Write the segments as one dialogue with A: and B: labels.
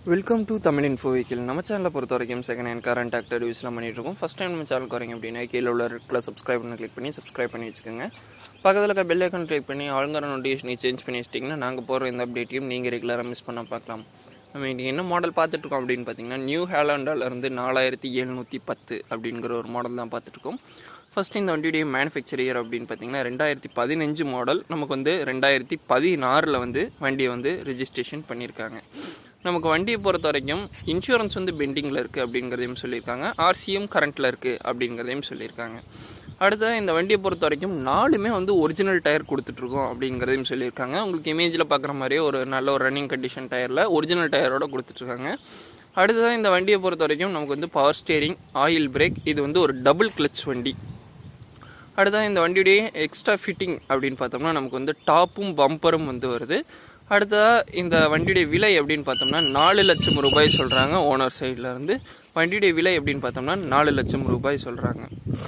A: welcome to Tamil info vehicle நம்ம சேனலை பொறுத்த வரைக்கும் second hand car and doctor ரிவ்யூஸ்லாம் பண்ணிட்டு இருக்கோம் ஃபஸ்ட் டைம் நம்ம சேனலுக்கு வரீங்க அப்படின்னா கீழே உள்ள ரெட்டில் சப்ஸ்கிரைப் பண்ணி கிளிக் பண்ணி சப்ஸ்கிரைப் பண்ணி வச்சுக்கோங்க பக்கத்தில் இருக்க பெல் ஐக்கான் கிளிக் பண்ணி ஆளுங்கிற நோட்டிஃபிகேஷனை சேஞ்ச் பண்ணி வச்சிட்டிங்கன்னா நாங்கள் போகிற இந்த அப்டேட்டையும் நீங்கள் ரெகுலராக மிஸ் பண்ண பார்க்கலாம் நம்ம இன்றைக்கி என்ன மாடல் பார்த்துட்ருக்கோம் அப்படின்னு பார்த்தீங்கன்னா நியூ ஹேலாண்டாலேருந்து நாலாயிரத்தி எழுநூற்றி பத்து அப்படிங்கிற ஒரு மாடல் தான் பார்த்துட்ருக்கோம் ஃபஸ்ட் இந்த வண்டியுடைய மேனுஃபேக்சர் இயர் அப்படின்னு பார்த்தீங்கன்னா ரெண்டாயிரத்தி பதினஞ்சு மாடல் நமக்கு வந்து ரெண்டாயிரத்தி பதினாறில் வந்து வண்டியை வந்து ரிஜிஸ்ட்ரேஷன் பண்ணியிருக்காங்க நமக்கு வண்டியை பொறுத்த வரைக்கும் இன்சூரன்ஸ் வந்து பெண்டிங்கில் இருக்குது அப்படிங்கிறதையும் சொல்லியிருக்காங்க ஆர்சிஎம் கரண்ட்டில் இருக்குது அப்படிங்கிறதையும் சொல்லியிருக்காங்க அடுத்தது இந்த வண்டியை பொறுத்த வரைக்கும் நாலுமே வந்து ஒரிஜினல் டயர் கொடுத்துட்ருக்கோம் அப்படிங்கிறதையும் சொல்லியிருக்காங்க உங்களுக்கு இமேஜில் பார்க்குற மாதிரியே ஒரு நல்ல ஒரு ரன்னிங் கண்டிஷன் டயரில் ஒரிஜினல் டயரோட கொடுத்துட்ருக்காங்க அடுத்ததாக இந்த வண்டியை பொறுத்த வரைக்கும் நமக்கு வந்து பவர் ஸ்டேரிங் ஆயில் பிரேக் இது வந்து ஒரு டபுள் கிளச் வண்டி அடுத்தது இந்த வண்டியுடைய எக்ஸ்ட்ரா ஃபிட்டிங் அப்படின்னு பார்த்தோம்னா நமக்கு வந்து டாப்பும் பம்பரும் வந்து வருது அடுத்ததாக இந்த வண்டியுடைய விலை அப்படின்னு பார்த்தோம்னா நாலு லட்சம் ரூபாய் சொல்கிறாங்க ஓனர் சைடில் இருந்து வண்டியுடைய விலை அப்படின்னு பார்த்தோம்னா நாலு லட்சம் ரூபாய் சொல்கிறாங்க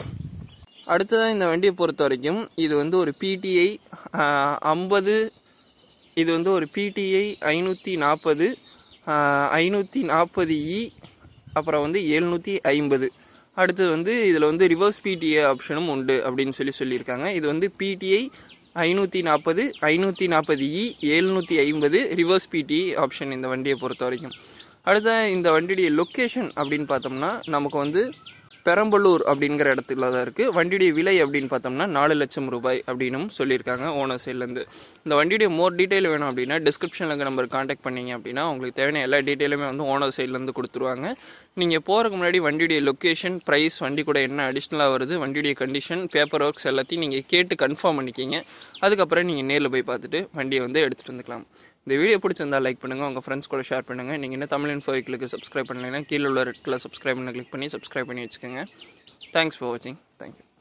A: அடுத்ததாக இந்த வண்டியை பொறுத்த வரைக்கும் இது வந்து ஒரு பிடிஐ ஐம்பது இது வந்து ஒரு பிடிஐ ஐநூற்றி நாற்பது ஐநூற்றி நாற்பது இ அப்புறம் வந்து எழுநூற்றி ஐம்பது அடுத்தது வந்து இதில் வந்து ரிவர்ஸ் பிடிஏ ஆப்ஷனும் உண்டு அப்படின்னு சொல்லி சொல்லியிருக்காங்க இது வந்து பிடிஐ ஐநூற்றி நாற்பது ஐநூற்றி நாற்பது இ எழுநூற்றி ஐம்பது ரிவர்ஸ் பிடிஐ ஆப்ஷன் இந்த வண்டியை பொறுத்த வரைக்கும் அடுத்த இந்த வண்டியுடைய லொக்கேஷன் அப்படின்னு பார்த்தோம்னா நமக்கு வந்து பெரம்பலூர் அப்படிங்கிற இடத்துல தான் இருக்குது வண்டியுடைய விலை அப்படின்னு பார்த்தோம்னா நாலு லட்சம் ரூபாய் அப்படின்னும் சொல்லியிருக்காங்க ஓனர் சைட்லேருந்து இந்த வண்டியுடைய மோர் டீட்டெயில் வேணும் அப்படின்னா டிஸ்கிரிப்ஷனில் இருக்க நம்பர் காண்டாக்ட் பண்ணீங்க அப்படின்னா உங்களுக்கு தேவையான எல்லா டீட்டெயிலுமே வந்து ஓனர் சைட்லேருந்து கொடுத்துருவாங்க நீங்கள் போகிறதுக்கு முன்னாடி வண்டியுடைய லொக்கேஷன் ப்ரைஸ் வண்டி கூட என்ன அடிஷ்னலாக வருது வண்டியுடைய கண்டிஷன் பேப்பர் ஒர்க்ஸ் எல்லாத்தையும் நீங்கள் கேட்டு கன்ஃபார்ம் பண்ணிக்கிங்க அதுக்கப்புறம் நீங்கள் நேரில் போய் பார்த்துட்டு வண்டியை வந்து எடுத்துகிட்டு வந்துக்கலாம் இந்த வீடியோ பிடிச்சிருந்தா லைக் பண்ணுங்கள் உங்கள் ஃப்ரெண்ட்ஸ் கூட ஷேர் பண்ணுங்கள் நீங்கள் இன்னும் தமிழ் இன்ஃபோ வீக்கிலுக்கு சப்ஸ்கிரைப் பண்ணலைன்னா கீழே உள்ள ரெட்டில் சப்ஸ்கிரைப் பண்ண கிளிக் பண்ணி சப்ஸ்கிரைப் பண்ணி வச்சுக்கோங்க தேங்க்ஸ் ஃபார் வாட்சிங் தேங்க்யூ